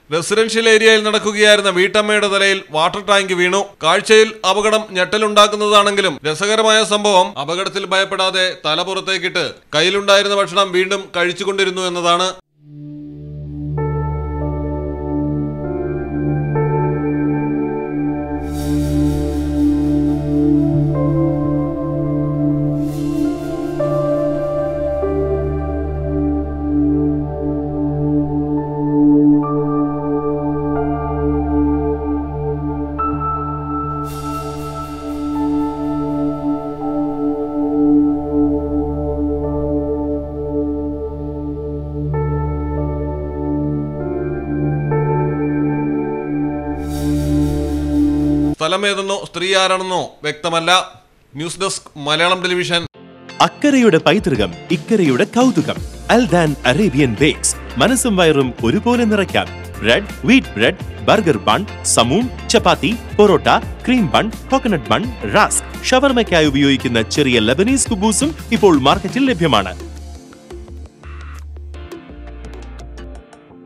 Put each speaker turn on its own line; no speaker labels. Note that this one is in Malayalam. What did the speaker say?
റെസിഡൻഷ്യൽ ഏരിയയിൽ നടക്കുകയായിരുന്ന വീട്ടമ്മയുടെ തലയിൽ വാട്ടർ ടാങ്ക് വീണു കാഴ്ചയിൽ അപകടം ഞെട്ടലുണ്ടാക്കുന്നതാണെങ്കിലും രസകരമായ സംഭവം അപകടത്തിൽ ഭയപ്പെടാതെ തല പുറത്തേക്കിട്ട് കയ്യിലുണ്ടായിരുന്ന ഭക്ഷണം വീണ്ടും കഴിച്ചുകൊണ്ടിരുന്നു എന്നതാണ് സ്ഥലമേതെന്നോ സ്ത്രീ ആരാണെന്നോ വ്യക്തമല്ല ന്യൂസ് ഡെസ്ക് മലയാളം ടെലിവിഷൻ
അക്കരയുടെ പൈതൃകം ഇക്കരയുടെ കൗതുകം അൽദാൻ അറേബ്യൻ ബേക്സ് മനസ്സും വയറും ഒരുപോലെ നിറയ്ക്കാം bread wheat bread burger bun സമൂൺ chapati parotta cream bun coconut bun rusk ഷവർമയ്ക്കായി ഉപയോഗിക്കുന്ന ചെറിയ ലബനീസ് കുബൂസും ഇപ്പോൾ മാർക്കറ്റിൽ ലഭ്യമാണ്